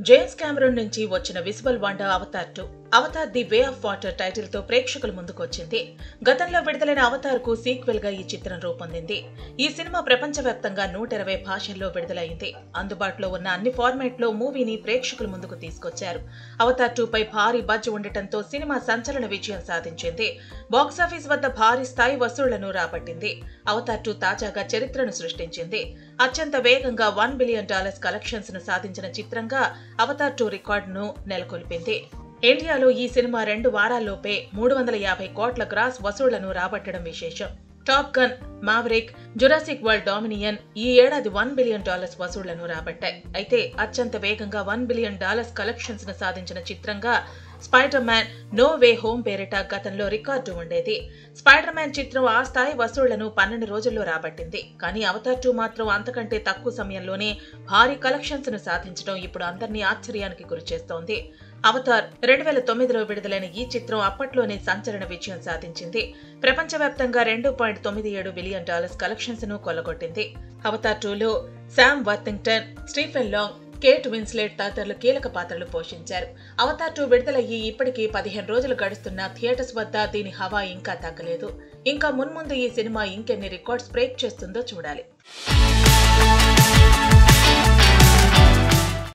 James Cameron నుంచి వచ్చిన visual wonder Avatar two Avatar the way of water title తో ప్రేక్షకుల ముందుకు వచ్చింది గతంలో విడుదలైన అవతార్ కు సీక్వెల్ గా ఈ చిత్రం రూపొందింది ఈ సినిమా ప్రపంచవ్యాప్తంగా నూట ఇరవై భాషల్లో విడుదలైంది అందుబాటులో ఉన్న అన్ని ఫార్మాట్ లో మూవీని ప్రేక్షకుల ముందుకు తీసుకొచ్చారు అవతార్ టూ పై భారీ బడ్జ్ ఉండటంతో సినిమా సంచలన విజయం సాధించింది బాక్సాఫీస్ వద్ద భారీ స్థాయి వసూళ్లను రాబట్టింది అవతార్ టూ తాజాగా చరిత్రను సృష్టించింది అత్యంత వేగంగా వన్ బిలియన్ డాలర్స్ కలెక్షన్స్ ను సాధించిన చిత్రంగా అవతార్ టూ రికార్డును నెలకొల్పింది ఇండియాలో ఈ సినిమా రెండు వారాల్లోపే మూడు వందల యాభై కోట్ల గ్రాస్ వసూళ్లను రాబట్టడం విశేషం Top Gun Maverick Jurassic World Dominion ఈ ఏడాది వన్ బిలియన్ డాలర్స్ వసూళ్లను రాబట్టాయి అయితే అత్యంత వేగంగా వన్ బిలియన్ డాలర్స్ కలెక్షన్స్ ను సాధించిన చిత్రంగా Spider Man No Way Home పేరిట గతంలో రికార్డు ఉండేది స్పైడర్ మ్యాన్ చిత్రం ఆ స్థాయి వసూళ్లను పన్నెండు రోజుల్లో రాబట్టింది కానీ అవతార్ టూ మాత్రం అంతకంటే తక్కువ సమయంలోనే భారీ కలెక్షన్స్ ను సాధించడం ఇప్పుడు అందరినీ ఆశ్చర్యానికి గురిచేస్తోంది అవతార్ రెండు వేల తొమ్మిదిలో విడుదలైన ఈ చిత్రం అప్పట్లోనే సంచలన విజయం సాధించింది ప్రపంచవ్యాప్తంగా రెండు పాయింట్ తొమ్మిది ఏడు బిలియన్ డాలర్స్ కలెక్షన్స్ ను కొల్లగొట్టింది అవతార్ టూలో Sam Worthington Stephen Lang Kate Winslet తదితరులు కీలక పాత్రలు పోషించారు అవతార్ టూ విడుదలయ్యి ఇప్పటికీ పదిహేను రోజులు గడుస్తున్న థియేటర్స్ వద్ద దీని హవా ఇంకా తగ్గలేదు ఇంకా మున్ముందు ఈ సినిమా ఇంకెన్ని రికార్డ్స్ బ్రేక్ చేస్తుందో చూడాలి